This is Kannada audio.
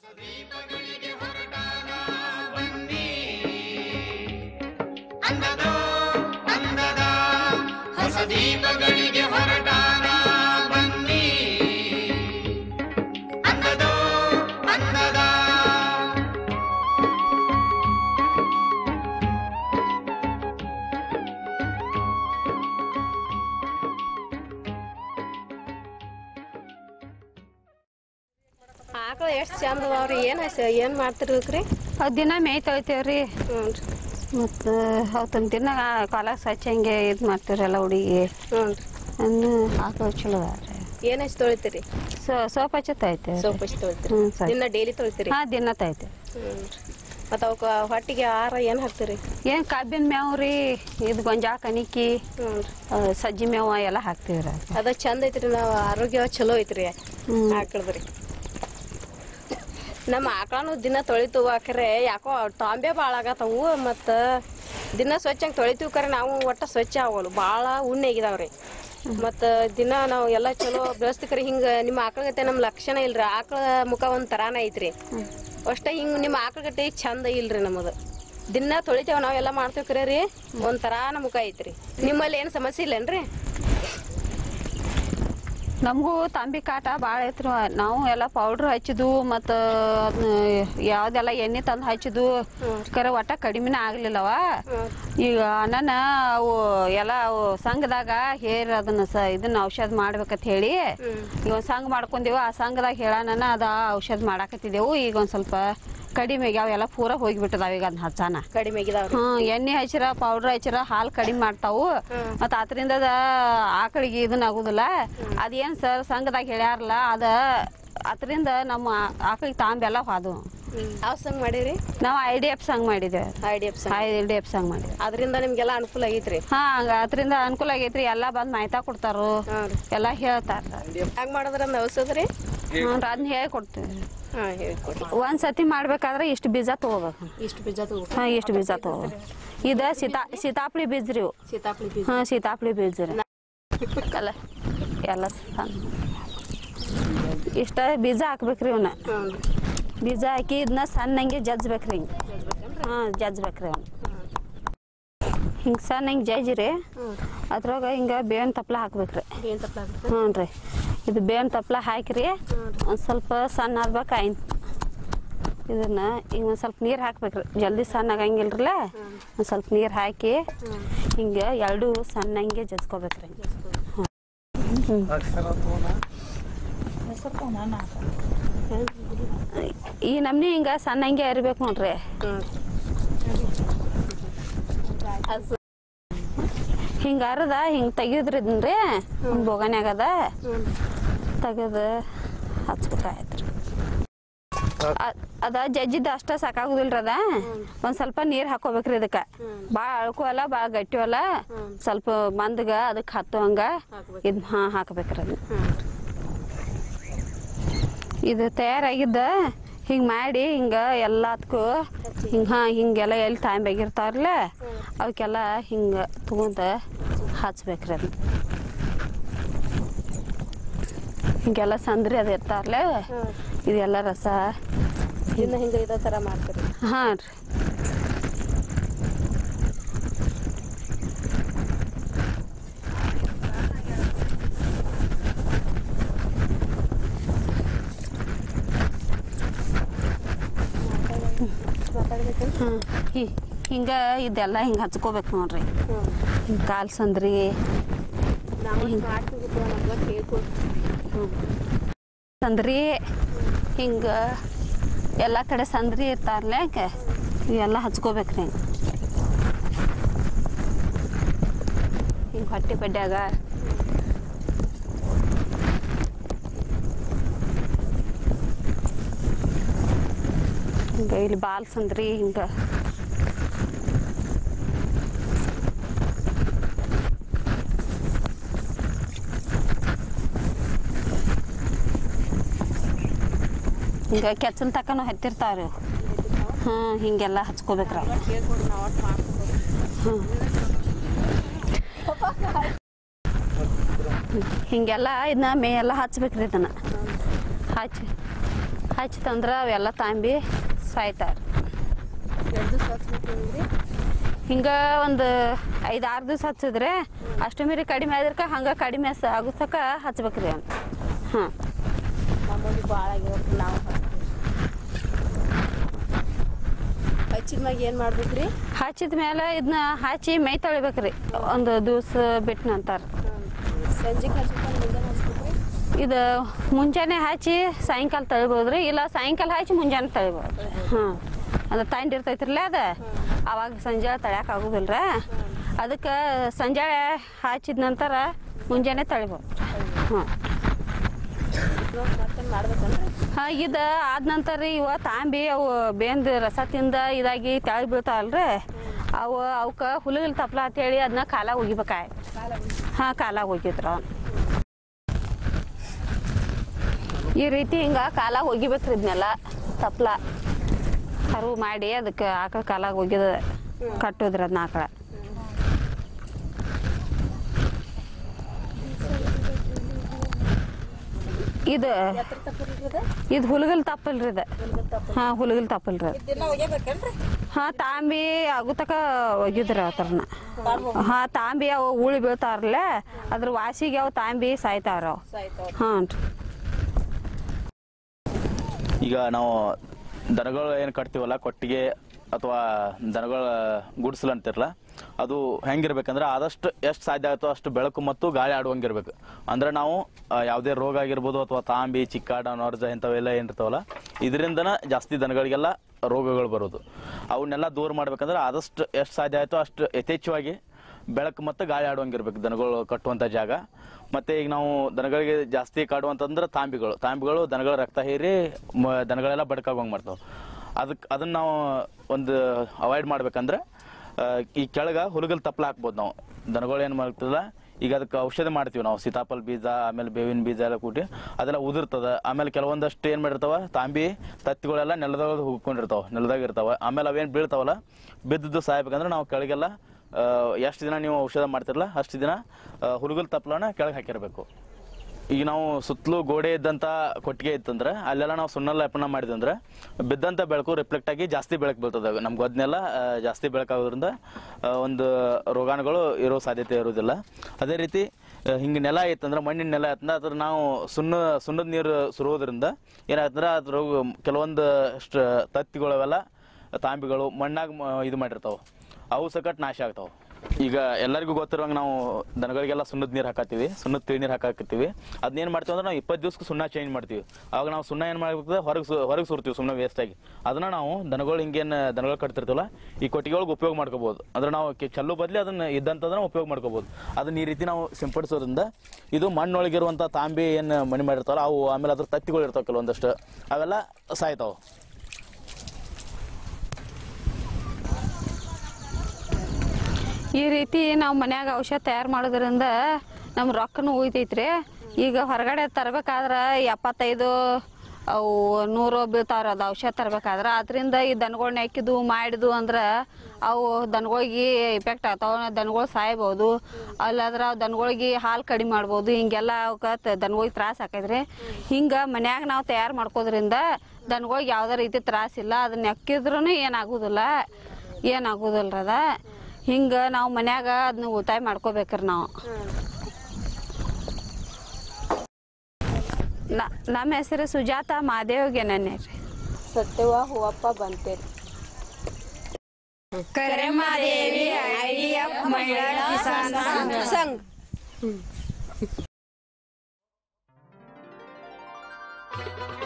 ದೀಪಗಳಿಗೆ ಹೊರಟಾನ ಬನ್ನಿ ಅಂದದ ಅಂದದ ಹೊಸ ದೀಪಗಳಿಗೆ ಹೊರಟಾನ ಬನ್ನಿ ಅಂದದ ಅಂದದ ಆಕಳ ಎಷ್ಟು ಚಂದ ಅದಾವ್ರಿ ಏನು ಏನು ಮಾಡ್ತಿರ್ಬೇಕ್ರಿ ಅವ್ ದಿನ ಮೇಯ್ ತೊಳಿತೇವ್ರಿ ಹ್ಞೂ ರೀ ಮತ್ತು ಅವತ್ತೊಂದು ದಿನ ಕಾಲ ಹಚ್ಚಂಗೆ ಇದು ಮಾಡ್ತೀವ್ರಲ್ಲ ಹುಡುಗಿ ಹ್ಞೂ ರೀ ಅನ್ನು ಹಾಕೋ ಚಲೋ ಅದಾವ್ರಿ ಏನು ಹಚ್ಚಿ ತೊಳಿತೀರಿ ಸೊ ಸೋಪ್ ಹಚ್ಚ ತೊಯ್ತೇವ್ರಿ ಸೋಪ್ ಹಚ್ಚಿ ತೊಳಿತೀರಿ ಹ್ಞೂ ಸರಿ ದಿನ ಡೈಲಿ ತೊಳಿತೀರಿ ಹಾಂ ದಿನ ತೊಯ್ತೇವೆ ಹ್ಞೂ ರೀ ಮತ್ತು ಅವಕ್ಕೆ ಹೊಟ್ಟಿಗೆ ಆಹಾರ ಏನು ಹಾಕ್ತೀರಿ ಏನು ಕಬ್ಬಿನ ಮೇವು ರೀ ಇದು ಗೊಂಜಾಳ ಕಣಿಕಿ ಹ್ಞೂ ರೀ ಆ, ಸಜ್ಜಿ ಮೇವು ಎಲ್ಲ ಹಾಕ್ತೀವ್ರಿ ಅದ ಚಂದ ಐತ್ರಿ ನಾವು ಆರೋಗ್ಯ ಚಲೋ ಐತ್ರಿ ಹ್ಞೂ ಆಕಳದ್ರಿ ನಮ್ಮ ಆಕಳನು ದಿನ ತೊಳಿತೀವಿ ಆಕರೆ ಯಾಕೋ ತಾಂಬೆ ಭಾಳ ಆಗತ್ತವು ಮತ್ತು ದಿನ ಸ್ವಚ್ಛಂಗೆ ತೊಳಿತೀವಿ ಕರೆ ನಾವು ಒಟ್ಟ ಸ್ವಚ್ಛ ಆಗೋಲ್ಲ ಭಾಳ ಉಣ್ಣೆ ಆಗಿದಾವ್ರಿ ಮತ್ತು ದಿನ ನಾವು ಎಲ್ಲ ಚಲೋ ಬೆಳೆಸ್ತಿ ಕರೆ ಹಿಂಗೆ ನಿಮ್ಮ ಆಕಳಗತೆ ನಮ್ಮ ಲಕ್ಷಣ ಇಲ್ರಿ ಆಕಳ ಮುಖ ಒಂದು ಥರಾನ ಐತ್ರಿ ಅಷ್ಟೇ ಹಿಂಗೆ ನಿಮ್ಮ ಆಕಳಗತೆ ಚಂದ ಇಲ್ರಿ ನಮ್ಮದು ದಿನ ತೊಳಿತೇವೆ ನಾವೆಲ್ಲ ಮಾಡ್ತೀವಿ ಕರೆ ರೀ ಒಂದು ಥರಾನ ಮುಖ ಐತ್ರಿ ನಿಮ್ಮಲ್ಲಿ ಏನು ಸಮಸ್ಯೆ ಇಲ್ಲೇನ್ರಿ ನಮಗೂ ತಾಂಬಿ ಕಾಟ ಭಾಳ ಐತ್ರಿ ನಾವು ಎಲ್ಲ ಪೌಡ್ರ್ ಹಚ್ಚಿದ್ವು ಮತ್ತು ಅದನ್ನ ಯಾವ್ದೆಲ್ಲ ಎಣ್ಣೆ ತಂದು ಹಚ್ಚಿದ್ವು ಕರೆ ಒಟ್ಟ ಕಡಿಮೆನೇ ಆಗ್ಲಿಲ್ಲವ ಈಗ ಅಣ್ಣನ ಅವು ಎಲ್ಲ ಅವು ಸಂಘದಾಗ ಹೇರ್ ಅದನ್ನ ಸ ಇದನ್ನ ಔಷಧ ಮಾಡ್ಬೇಕಂತ ಹೇಳಿ ಈಗ ಒಂದು ಸಂಘ ಮಾಡ್ಕೊಂಡೇವು ಆ ಸಂಘದಾಗ ಹೇಳಣ್ಣ ಅದ ಔಷಧ ಮಾಡಾಕತ್ತಿದ್ದೆವು ಈಗ ಒಂದು ಸ್ವಲ್ಪ ಕಡಿಮೆ ಆಗ್ಯಾವ ಎಲ್ಲ ಪೂರ ಹೋಗಿಬಿಟ್ಟದಾವ ಈಗ ಅದನ್ನ ಹಚ್ಚಾನ ಕಡಿಮೆ ಆಗಿದಾವ್ರಿ ಹ್ಮ್ ಎಣ್ಣೆ ಹಚ್ಚಿರ ಪೌಡರ್ ಹಚ್ಚಿರ ಹಾಲು ಕಡಿಮೆ ಮಾಡ್ತಾವು ಮತ್ತ ಅದರಿಂದ ಆಕಳಿಗೆ ಇದನ್ನ ಆಗುದಿಲ್ಲ ಅದೇನ್ ಸರ್ ಸಂಘದಾಗ ಹೇಳ್ಯಾರಲ್ಲ ಅದ ಅದರಿಂದ ನಮ್ಮ ಆಕಳಿಗೆ ತಾಂಬೆಲ್ಲ ಹೋದು ಯಾವ ಸಂಗ್ ಮಾಡಿರಿ ನಾವು ಐ ಡಿ ಎಫ್ ಸಂಘ ಮಾಡಿದ್ದೇವೆ ಐ ಡಿ ಎಫ್ ಸಂಗ್ ಐ ಡಿ ಎಫ್ ಸಂಘ ಮಾಡಿದ್ದೇವೆ ಅದರಿಂದ ನಿಮ್ಗೆಲ್ಲ ಅನುಕೂಲ ಆಗೈತ್ರಿ ಹಾ ಹಂಗ ಅದರಿಂದ ಅನುಕೂಲ ಆಗೈತ್ರಿ ಎಲ್ಲಾ ಬಂದ್ ಮಾಹಿತಿ ಕೊಡ್ತಾರು ಹಾಂ ರೀ ಎಲ್ಲಾ ಹೇಳ್ತಾರ ಹೆಂಗ್ ಮಾಡಿದ್ರ ಅಂದ್ ಔಷಧ ರೀ ಹ್ಞೂ ಅದನ್ನ ಹೇಳಿ ಕೊಡ್ತೀವಿ ಹಾಂ ಹೇಳ್ಕೊಡ್ರಿ ಒಂದ್ ಸತಿ ಮಾಡ್ಬೇಕಾದ್ರೆ ಇಷ್ಟು ಬೀಜ ತಗೋಬೇಕು ಇಷ್ಟು ಬೀಜ ತಗೋ ಹಾ ಇಷ್ಟು ಬೀಜ ತಗೋಬೇಕು ಇದ ಸೀತಾ ಸೀತಾಪಳಿ ಬೀಜ ರೀ ಇವು. ಸೀತಾಫಳಿ ಬೀಜ ಹಾ ಸೀತಾಫಳಿ ಬೀಜ ರೀ ಕಲ ಎಲ್ಲ ಸಣ್ಣ ಇಷ್ಟ ಬೀಜ ಹಾಕ್ಬೇಕ್ರಿ ಇವನ್ನ ಹ್ಞೂ ರೀ ಬೀಜ ಹಾಕಿ ಇದನ್ನ ಸಣ್ಣಂಗೆ ಜಜ್ಬೇಕ್ರಿ ಹಿಂಗೆ ಹಾಂ ಜಜ್ಬೇಕ್ರಿ ಅವ್ನ ಹಿಂಗೆ ಸಣ್ಣ ಹಿಂಗೆ ಜಜ್ರಿ ಹ್ಞೂ ಅದ್ರಾಗ ಹಿಂಗೆ ಬೇವಿನ ತಪ್ಲ ಹಾಕ್ಬೇಕ್ರಿ ಏನು ತಪ್ಲಾಗುತ್ತೆ ಹ್ಞೂ ರೀ ಇದು ಬೇವಿನ ತಪ್ಲ ಹಾಕಿರಿ ಒಂದು ಸ್ವಲ್ಪ ಸಣ್ಣ ಆಗ್ಬೇಕು ಆಯ್ತು ಇದನ್ನ ಈಗ ಒಂದು ಸ್ವಲ್ಪ ನೀರು ಹಾಕ್ಬೇಕ್ರಿ ಜಲ್ದಿ ಸಣ್ಣ ಆಗಂಗಿಲ್ರಲ್ಲ ಒಂದು ಸ್ವಲ್ಪ ನೀರು ಹಾಕಿ ಹಿಂಗೆ ಎರಡು ಸಣ್ಣಂಗೆ ಜಜ್ಕೋಬೇಕ್ರಿ ಈ ನಮ್ನಿ ಹಿಂಗೆ ಸಣ್ಣಂಗೆ ಅರಿಬೇಕು ನೋಡ್ರಿ ಹ್ಞೂ ಹಿಂಗೆ ಅರ್ದ ಹಿಂಗೆ ತೆಗಿಯೋದ್ರಿ ಇದನ್ರಿ ಒಂದು ಬೋಗನ್ಯಾಗ ಅದ ತೆಗೆದು ಹಚ್ಬೇಕಾಯ್ತು ಅದ ಜಜ್ಜಿದ ಅಷ್ಟ ಸಾಕಾಗುದಿಲ್ರಿ ಅದ ಒಂದ್ ಸ್ವಲ್ಪ ನೀರ್ ಹಾಕೋಬೇಕ್ರಿ ಇದಕ್ಕ ಭಾಳ ಅಳ್ಕು ಅಲ್ಲ ಭಾಳ ಗಟ್ಟಿ ಅಲ್ಲ ಸ್ವಲ್ಪ ಮಂದಗ ಅದಕ್ಕೆ ಹತ್ತುವಂಗ ಇದ್ ಹಾ ಹಾಕ್ಬೇಕ್ರಿ ಅದನ್ನ ಇದು ತಯಾರಾಗಿದ್ದ ಹಿಂಗ್ ಮಾಡಿ ಹಿಂಗ ಎಲ್ಲದಕ್ಕೂ ಹಿಂಗ ಹಾ ಹಿಂಗೆಲ್ಲ ಎಲ್ಲಿ ಟೈಮ್ ಆಗಿರ್ತಾರಲ್ಲ ಅವಕ್ಕೆಲ್ಲ ಹಿಂಗ ತಗೊಂಡ ಹಚ್ಬೇಕ್ರಿ ಅದನ್ನ ಹಿಂಗೆಲ್ಲ ಸಂದ್ರಿ ಅದು ಇರ್ತಾರಲ್ಲ ಇದೆಲ್ಲ ರಸ ಇನ್ನು ಹಿಂಗೆ ಇದೇ ಥರ ಮಾಡ್ತೀರಿ ಹಾಂ ರೀ ಹಾಂ ಹಿಂಗ ಇದೆಲ್ಲ ಹಿಂಗೆ ಹಚ್ಕೋಬೇಕು ನೋಡ್ರಿ ಹ್ಞೂ ಹಿಂಗೆ ಕಾಲು ಸಂದ್ರಿ ನಾವು ಮಾಡ್ತೀವಿ ನಮ್ಗೆ ಹೇಳ್ಕೊಡ್ತೀವಿ ಸಂದ್ರಿ ಹಿಂಗೆ ಎಲ್ಲ ಕಡೆ ಸಂದ್ರಿ ಇರ್ತಾರಲ್ಲ ಯಾಕೆ ಇವೆಲ್ಲ ಹಚ್ಕೋಬೇಕ್ರಿ ಹಿಂಗೆ ಹಿಂಗೆ ಹೊಟ್ಟೆ ಪಡ್ಯಾಗ ಹಿಂಗೆ ಇಲ್ಲಿ ಬಾಲ್ ಸಂದ್ರಿ ಹಿಂಗೆ ಹಿಂಗೆ ಕೆಚ್ಚಲ್ ತಕನು ಹತ್ತಿರ್ತಾವ್ರಿ ಹಾಂ ಹಿಂಗೆಲ್ಲ ಹಚ್ಕೋಬೇಕ್ರ ಹೇಳ್ಕೊಡಿ ನಾವು ಒಟ್ಟು ಮಾಡ್ತೀವಿ ಹಿಂಗೆಲ್ಲ ಇದನ್ನ ಮೇ ಎಲ್ಲ ಹಚ್ಬೇಕ್ರಿ ಇದನ್ನ ಹಚ್ಚಿ ಹಚ್ತಂದ್ರೆ ಅವೆಲ್ಲ ತಾಂಬಿ ಸಾಯ್ತಾರೆ ಎರಡು ದಿವಸ ಹಚ್ಬೇಕಂದ್ರಿ ಹಿಂಗೆ ಒಂದು ಐದು ಆರು ದಿವಸ ಹಚ್ಚಿದ್ರೆ ಅಷ್ಟು ಮೀರಿ ಕಡಿಮೆ ಆದ್ರಕ ಹಂಗೆ ಕಡಿಮೆ ಸ ಆಗುತ್ತಕ ಹಚ್ಬೇಕ್ರಿ ಅಂತ ಹಾಂ ನಮ್ಮಲ್ಲಿ ಭಾಳ ಆಗಿರೋದು ನಾವು ಹಚ್ಚಿದ ಮ್ಯಾಗ ಏನು ಮಾಡ್ಬೇಕ್ರಿ ಹಚ್ಚಿದ ಮೇಲೆ ಇದನ್ನ ಹಚ್ಚಿ ಮೈ ತೊಳಿಬೇಕ್ರಿ ಒಂದು ದಿವಸ ಬಿಟ್ಟು ನಂತರ ಸಂಜೆಗೆ ಹಚ್ಬೇಕು ಮುಂಜಾನೆ ಹಚ್ಬೇಕ್ರಿ ಇದು ಮುಂಜಾನೆ ಹಚ್ಚಿ ಸಾಯಂಕಾಲ ತಳಿಬೋದ್ರಿ ಇಲ್ಲ ಸಾಯಂಕಾಲ ಹಚ್ಚಿ ಮುಂಜಾನೆ ತಳಿಬೋದು ಹಾಂ ಅದು ತಂಡಿ ಇರ್ತೈತ್ರಲ್ಲ ಅದು ಅವಾಗ ಸಂಜೆ ತಳ್ಯಾಕ ಆಗೋದಿಲ್ಲ ಅದಕ್ಕೆ ಸಂಜೆ ಹಚ್ಚಿದ ನಂತರ ಮುಂಜಾನೆ ತಳಿಬೋದು ಹಾಂ ಮತ್ತೇನು ಮಾಡ್ಬೇಕಂದ್ರೆ ಹಾಂ ಇದು ಆದ ನಂತರ ಇವ ತಾಂಬಿ ಅವು ಬೇಂದು ರಸ ತಿಂದ ಇದಾಗಿ ತೆಳಗ್ ಬೀಳ್ತಾವಲ್ರಿ ಅವು ಅವಕ್ಕೆ ಹುಲಿಲ್ ತಪ್ಲ ಅಂತೇಳಿ ಅದನ್ನ ಕಾಲಾಗ ಒಗಿಬೇಕಾಯ್ ಹಾಂ ಕಾಲಾಗ ಒಗಿದ್ರ ಈ ರೀತಿ ಹಿಂಗೆ ಕಾಲಾಗ ಒಗಿಬೇಕ್ರಿ ಇದನ್ನೆಲ್ಲ ತಪ್ಲ ಕರು ಮಾಡಿ ಅದಕ್ಕೆ ಆಕಳ ಕಾಲಾಗ ಒಗಿದ ಕಟ್ಟೋದ್ರಿ ಅದನ್ನ ಆಕಳ ಇದು ಎತ್ರ ತಪ್ಪಿರ್ತದ ಇದು ಹುಲ್ಗಲ್ ತಪ್ಪಲ್ರಿ ಇದು ತಪ್ಪ ಹಾಂ ಹುಲ್ಗಲ್ ತಪ್ಪಲ್ರಿ ಅದು ದಿನ ಒಗ್ಯಬೇಕೇನ್ರಿ ಹಾಂ ತಾಂಬಿ ಆಗುತಕ ಒಗಿದ್ರಿ ಆತರನ ಹಾಂ ತಾಂಬಿ ಅವು ಉಳಿ ಬೀಳ್ತಾವ್ರಲ್ಲ ಅದ್ರ ವಾಸಿಗೆ ಅವು ತಾಂಬಿ ಸಾಯ್ತಾವ್ರ ಅವು ಸಾಯ್ತಾವ ಹಾಂ ರೀ ಈಗ ನಾವು ದನಗಳು ಏನು ಕಟ್ತೀವಲ್ಲ ಕೊಟ್ಟಿಗೆ ಅಥವಾ ದನಗಳ ಗುಡ್ಸಲ್ ಅಂತಿರಲ್ಲ ಅದು ಹೆಂಗಿರ್ಬೇಕಂದ್ರೆ ಆದಷ್ಟು ಎಷ್ಟು ಸಾಧ್ಯ ಆಗುತ್ತೋ ಅಷ್ಟು ಬೆಳಕು ಮತ್ತು ಗಾಳಿ ಆಡುವಂಗಿರ್ಬೇಕು ಅಂದ್ರೆ ನಾವು ಆ, ಯಾವುದೇ ರೋಗ ಆಗಿರ್ಬೋದು ಅಥವಾ ತಾಂಬಿ ಚಿಕ್ಕಾಡ ನೊರ್ಜ ಇಂಥವೆಲ್ಲ ಏನಿರ್ತಾವಲ್ಲ ಇದರಿಂದನ ಜಾಸ್ತಿ ದನಗಳಿಗೆಲ್ಲ ರೋಗಗಳು ಬರೋದು ಅವನ್ನೆಲ್ಲ ದೂರ ಮಾಡ್ಬೇಕಂದ್ರೆ ಆದಷ್ಟು ಎಷ್ಟು ಸಾಧ್ಯ ಆಯಿತೋ ಅಷ್ಟು ಯಥೇಚ್ಛವಾಗಿ ಬೆಳಕು ಮತ್ತು ಗಾಳಿ ಆಡುವಂಗಿರ್ಬೇಕು ದನಗಳು ಕಟ್ಟುವಂಥ ಜಾಗ ಮತ್ತು ಈಗ ನಾವು ದನಗಳಿಗೆ ಜಾಸ್ತಿ ಕಾಡುವಂತಂದ್ರೆ ತಾಂಬಿಗಳು ತಾಂಬಿಗಳು ದನಗಳ ರಕ್ತ ಹೀರಿ ಮ- ದನಗಳೆಲ್ಲ ಬಡ್ಕಾಗೋಂಗೆ ಮಾಡ್ತಾವೆ ಅದಕ್ಕೆ ಅದನ್ನು ನಾವು ಒಂದು ಅವಾಯ್ಡ್ ಮಾಡ್ಬೇಕಂದ್ರೆ ಆ, ಈ ಕೆಳಗೆ ಹುಲಗಲ್ ತಪ್ಪಲ ಹಾಕ್ಬೋದು ನಾವು ದನಗಳು ಏನು ಮಾಡ್ತದ ಈಗ ಅದಕ್ಕೆ ಔಷಧಿ ಮಾಡ್ತೀವಿ ನಾವು ಸೀತಾಫಲ ಬೀಜ ಆಮೇಲೆ ಬೇವಿನ ಬೀಜ ಎಲ್ಲ ಕೂಟಿ ಅದೆಲ್ಲ ಉದುರ್ತದ ಆಮೇಲೆ ಕೆಲವೊಂದಷ್ಟು ಏನು ಮಾಡಿರ್ತಾವ ತಾಂಬಿ ತತ್ತಿಗಳೆಲ್ಲ ನೆಲದಾಗ ಹುಗ್ಕೊಂಡಿರ್ತಾವ ನೆಲದಾಗ ಇರ್ತಾವ ಆಮೇಲೆ ಅವೇನು ಬೀಳ್ತಾವಲ್ಲ ಬಿದ್ದದ್ದು ಸಾಯ್ಬೇಕಂದ್ರೆ ನಾವು ಕೆಳಗೆಲ್ಲ ಎಷ್ಟು ದಿನ ನೀವು ಔಷಧ ಮಾಡ್ತಿರಲ್ಲ ಅಷ್ಟು ದಿನ ಹುರುಗಲ್ ತಪ್ಪಲನ ಕೆಳಗೆ ಹಾಕಿರಬೇಕು ಈಗ ನಾವು ಸುತ್ತಲೂ ಗೋಡೆ ಇದ್ದಂಥ ಕೊಟ್ಟಿಗೆ ಇತ್ತಂದ್ರೆ ಅಲ್ಲೆಲ್ಲ ನಾವು ಸುಣ್ಣ ಲೇಪನ ಮಾಡಿದಂದ್ರೆ ಬಿದ್ದಂಥ ಬೆಳಕು ರಿಫ್ಲೆಕ್ಟ್ ಆಗಿ ಜಾಸ್ತಿ ಬೆಳಕು ಬೀಳ್ತದೆ ನಮ್ಗೆ ಅದನ್ನೆಲ್ಲ ಜಾಸ್ತಿ ಬೆಳಕಾಗೋದ್ರಿಂದ ಆ, ಒಂದು ರೋಗಾಣುಗಳು ಇರೋ ಸಾಧ್ಯತೆ ಇರೋದಿಲ್ಲ ಅದೇ ರೀತಿ ಹಿಂಗೆ ನೆಲ ಐತಂದ್ರೆ ಮಣ್ಣಿನ ನೆಲ ಐತಂದ್ರೆ ಅದ್ರ ನಾವು ಸುಣ್ಣ ಸುಣ್ಣದ ನೀರು ಸುರೋದ್ರಿಂದ ಏನಾಯ್ತಂದ್ರೆ ಅದ್ರ ಕೆಲವೊಂದು ಅಷ್ಟು ತತ್ತಿಗಳವೆಲ್ಲ ತಾಂಬಿಗಳು ಮಣ್ಣಾಗ ಮ- ಇದು ಮಾಡಿರ್ತಾವೆ ಅವು ಸಕಟ್ ನಾಶ ಆಗ್ತಾವೆ ಈಗ ಎಲ್ಲರಿಗೂ ಗೊತ್ತಿರುವಂಗೆ ನಾವು ದನಗಳಿಗೆಲ್ಲ ಸುಣ್ಣದ ನೀರು ಹಾಕತ್ತೀವಿ ಸುಣ್ಣದ ತಿಳಿ ನೀರು ಹಾಕಾಕತ್ತೀವಿ ಅದನ್ನೇನು ಮಾಡ್ತೀವಿ ಅಂದ್ರೆ ನಾವು ಇಪ್ಪತ್ತು ದಿವ್ಸಕ್ಕೆ ಸುಣ್ಣ ಚೇಂಜ್ ಮಾಡ್ತೀವಿ ಆವಾಗ ನಾವು ಸುಣ್ಣ ಏನು ಮಾಡ್ಬೇಕು ಹೊರಗೆ ಹೊರಗೆ ಸುರ್ತೀವಿ ಸುಮ್ಮನೆ ವೇಸ್ಟಾಗಿ ಅದನ್ನ ನಾವು ದನಗಳು ಹಿಂಗೇನು ದನಗಳು ಕಟ್ತಿರ್ತೀವಲ್ಲ ಈ ಕೊಟ್ಟಿಗೆಗಳಿಗೆ ಉಪಯೋಗ ಮಾಡ್ಕೋಬೋದು ಅಂದ್ರೆ ನಾವು ಕೆ- ಚೆಲ್ಲು ಬದಲಿ ಅದನ್ನ ಇದ್ದಂಥದನ್ನ ಉಪಯೋಗ ಮಾಡ್ಕೋಬೋದು ಅದನ್ನ ಈ ರೀತಿ ನಾವು ಸಿಂಪಡಿಸೋದ್ರಿಂದ ಇದು ಮಣ್ಣೊಳಗಿರುವಂಥ ತಾಂಬಿ ಏನು ಮಣಿ ಮಾಡಿರ್ತಾವಲ್ಲ ಅವು ಆಮೇಲೆ ಅದ್ರ ತತ್ತಿಗಳು ಇರ್ತಾವೆ ಕೆಲವೊಂದಷ್ಟು ಅವೆಲ್ಲ ಸಾಯ್ತಾವೆ ಈ ರೀತಿ ನಾವು ಮನ್ಯಾಗ ಔಷಧ ತಯಾರು ಮಾಡೋದ್ರಿಂದ ನಮ್ಮ ರೊಕ್ಕನೂ ಉಳಿತೈತ್ರಿ ಈಗ ಹೊರಗಡೆ ತರಬೇಕಾದ್ರೆ ಎಪ್ಪತ್ತೈದು ಅವು ನೂರು ಬೀಳ್ತಾವ್ರ ಅದು ಔಷಧ ತರಬೇಕಾದ್ರೆ ಅದರಿಂದ ಈ ದನಗಳ್ನ ಹಾಕಿದ್ದು ಮಾಡಿದ್ದು ಅಂದ್ರೆ ಅವು ದನಗಳಿಗೆ ಇಫೆಕ್ಟ್ ಆಗ್ತಾವ ದನಗಳು ಸಾಯ್ಬೋದು ಅಲ್ಲಾದ್ರೆ ಅವು ದನಗಳಿಗೆ ಹಾಲು ಕಡಿಮೆ ಮಾಡ್ಬೋದು ಹಿಂಗೆಲ್ಲ ಅವಕ್ಕೆ ದನಗಳಿಗೆ ತ್ರಾಸ ಆಕೈತ್ರಿ ಹಿಂಗೆ ಮನ್ಯಾಗ ನಾವು ತಯಾರು ಮಾಡ್ಕೋದ್ರಿಂದ ದನಗಳಿಗೆ ಯಾವುದೇ ರೀತಿ ತ್ರಾಸಿಲ್ಲ ಅದನ್ನ ಎಕ್ಕಿದ್ರೂ ಏನಾಗೋದಿಲ್ಲ ಏನಾಗೋದಿಲ್ಲ ಅದ ಹಿಂಗೆ ನಾವು ಮನ್ಯಾಗ ಅದನ್ನ ಉಳಿತಾಯ ಮಾಡ್ಕೋಬೇಕ್ರಿ ನಾವು ನ- ನಮ್ಮ ಹೆಸರು ಸುಜಾತ ಮಾದೇವ್ಗೆ ನನ್ನ ರೀ ಸತ್ಯವ ಹೂವಪ್ಪ ಬಂತೇರಿ ಸಂಘ ಿ